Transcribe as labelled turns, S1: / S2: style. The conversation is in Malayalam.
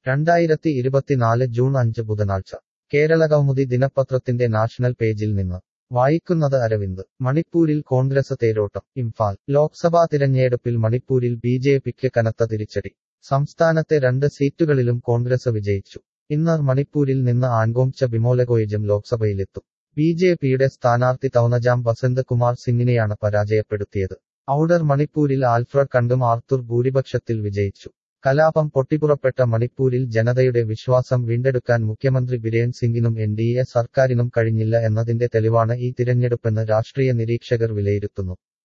S1: രണ്ടായിരത്തി ഇരുപത്തിനാല് ജൂൺ അഞ്ച് ബുധനാഴ്ച കേരള കൗമുദി ദിനപത്രത്തിന്റെ നാഷണൽ പേജിൽ നിന്ന് വായിക്കുന്നത് അരവിന്ദ് മണിപ്പൂരിൽ കോൺഗ്രസ് തേരോട്ടം ഇംഫാൽ ലോക്സഭാ തിരഞ്ഞെടുപ്പിൽ മണിപ്പൂരിൽ ബി ജെ പിക്ക് കനത്ത തിരിച്ചടി സംസ്ഥാനത്തെ രണ്ട് സീറ്റുകളിലും കോൺഗ്രസ് വിജയിച്ചു ഇന്ന് മണിപ്പൂരിൽ നിന്ന് ആൻഗോംച ബിമോലഗോയിജം ലോക്സഭയിലെത്തും ബി ജെ പിയുടെ സ്ഥാനാർത്ഥി തൗനജാം വസന്ത് കുമാർ സിംഗിനെയാണ് പരാജയപ്പെടുത്തിയത് ഔഡർ മണിപ്പൂരിൽ ആൽഫ്രഡ് കണ്ടും ആർത്തൂർ ഭൂരിപക്ഷത്തിൽ വിജയിച്ചു കലാപം പൊട്ടിപ്പുറപ്പെട്ട മണിപ്പൂരിൽ ജനതയുടെ വിശ്വാസം വീണ്ടെടുക്കാൻ മുഖ്യമന്ത്രി ബിരേൻ സിംഗിനും എൻ ഡി എ സർക്കാരിനും കഴിഞ്ഞില്ല എന്നതിന്റെ തെളിവാണ് ഈ തിരഞ്ഞെടുപ്പെന്ന് രാഷ്ട്രീയ നിരീക്ഷകർ വിലയിരുത്തുന്നു